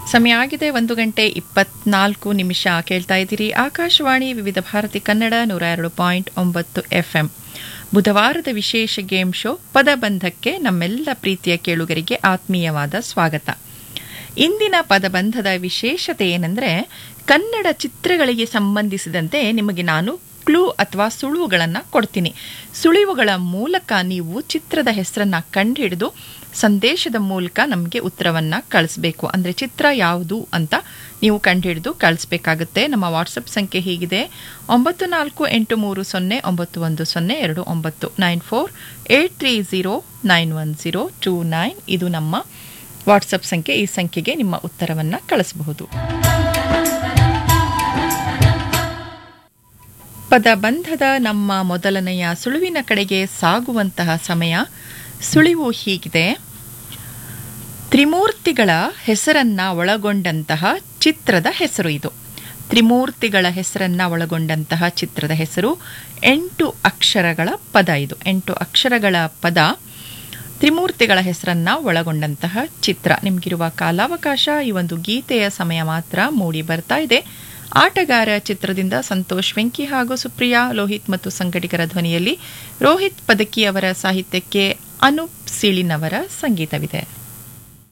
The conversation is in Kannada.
ಸಮಯ ಆಗಿದೆ ಒಂದು ಗಂಟೆ ಇಪ್ಪತ್ನಾಲ್ಕು ನಿಮಿಷ ಕೇಳ್ತಾ ಇದ್ದೀರಿ ಆಕಾಶವಾಣಿ ವಿವಿಧ ಭಾರತಿ ಕನ್ನಡ ನೂರ ಎರಡು ಪಾಯಿಂಟ್ ಒಂಬತ್ತು ಎಫ್ಎಂ ಬುಧವಾರದ ವಿಶೇಷ ಗೇಮ್ ಶೋ ಪದಬಂಧಕ್ಕೆ ನಮ್ಮೆಲ್ಲ ಪ್ರೀತಿಯ ಕೇಳುಗರಿಗೆ ಆತ್ಮೀಯವಾದ ಸ್ವಾಗತ ಇಂದಿನ ಪದಬಂಧದ ವಿಶೇಷತೆ ಏನೆಂದರೆ ಕನ್ನಡ ಚಿತ್ರಗಳಿಗೆ ಸಂಬಂಧಿಸಿದಂತೆ ನಿಮಗೆ ನಾನು ಕ್ಲೂ ಅಥವಾ ಸುಳುವುಗಳನ್ನು ಕೊಡ್ತೀನಿ ಸುಳಿವುಗಳ ಮೂಲಕ ನೀವು ಚಿತ್ರದ ಹೆಸರನ್ನು ಕಂಡುಹಿಡಿದು ಸಂದೇಶದ ಮೂಲಕ ನಮಗೆ ಉತ್ತರವನ್ನು ಕಳಿಸ್ಬೇಕು ಅಂದರೆ ಚಿತ್ರ ಯಾವುದು ಅಂತ ನೀವು ಕಂಡುಹಿಡಿದು ಕಳಿಸ್ಬೇಕಾಗುತ್ತೆ ನಮ್ಮ ವಾಟ್ಸಪ್ ಸಂಖ್ಯೆ ಹೀಗಿದೆ ಒಂಬತ್ತು ನಾಲ್ಕು ಎಂಟು ಮೂರು ಸೊನ್ನೆ ಒಂಬತ್ತು ಒಂದು ಸೊನ್ನೆ ಎರಡು ಒಂಬತ್ತು nine four eight three zero nine one zero two nine ಇದು ನಮ್ಮ ವಾಟ್ಸಪ್ ಸಂಖ್ಯೆ ಈ ಸಂಖ್ಯೆಗೆ ನಿಮ್ಮ ಉತ್ತರವನ್ನು ಕಳಿಸಬಹುದು ಪದಬಂಧದ ನಮ್ಮ ಮೊದಲನೆಯ ಸುಳುವಿನ ಕಡೆಗೆ ಸಾಗುವಂತಹ ಸಮಯ ಸುಳಿವು ಹೀಗಿದೆ ತ್ರಿಮೂರ್ತಿಗಳ ಹೆಸರನ್ನ ಒಳಗೊಂಡಂತಹ ಚಿತ್ರದ ಹೆಸರು ಇದು ತ್ರಿಮೂರ್ತಿಗಳ ಹೆಸರನ್ನ ಒಳಗೊಂಡಂತಹ ಚಿತ್ರದ ಹೆಸರು ಎಂಟು ಅಕ್ಷರಗಳ ಪದ ಇದು ಎಂಟು ಅಕ್ಷರಗಳ ಪದ ತ್ರಿಮೂರ್ತಿಗಳ ಹೆಸರನ್ನ ಒಳಗೊಂಡಂತಹ ಚಿತ್ರ ನಿಮಗಿರುವ ಕಾಲಾವಕಾಶ ಈ ಒಂದು ಗೀತೆಯ ಸಮಯ ಮಾತ್ರ ಮೂಡಿ ಬರ್ತಾ ಇದೆ ಆಟಗಾರ ಚಿತ್ರದಿಂದ ಸಂತೋಷ್ ವೆಂಕಿ ಹಾಗೂ ಸುಪ್ರಿಯಾ ಲೋಹಿತ್ ಮತ್ತು ಸಂಘಟಿಗರ ಧ್ವನಿಯಲ್ಲಿ ರೋಹಿತ್ ಪದಕಿ ಅವರ ಸಾಹಿತ್ಯಕ್ಕೆ ಅನೂಪ್ ಸೀಳಿನವರ ಸಂಗೀತವಿದೆ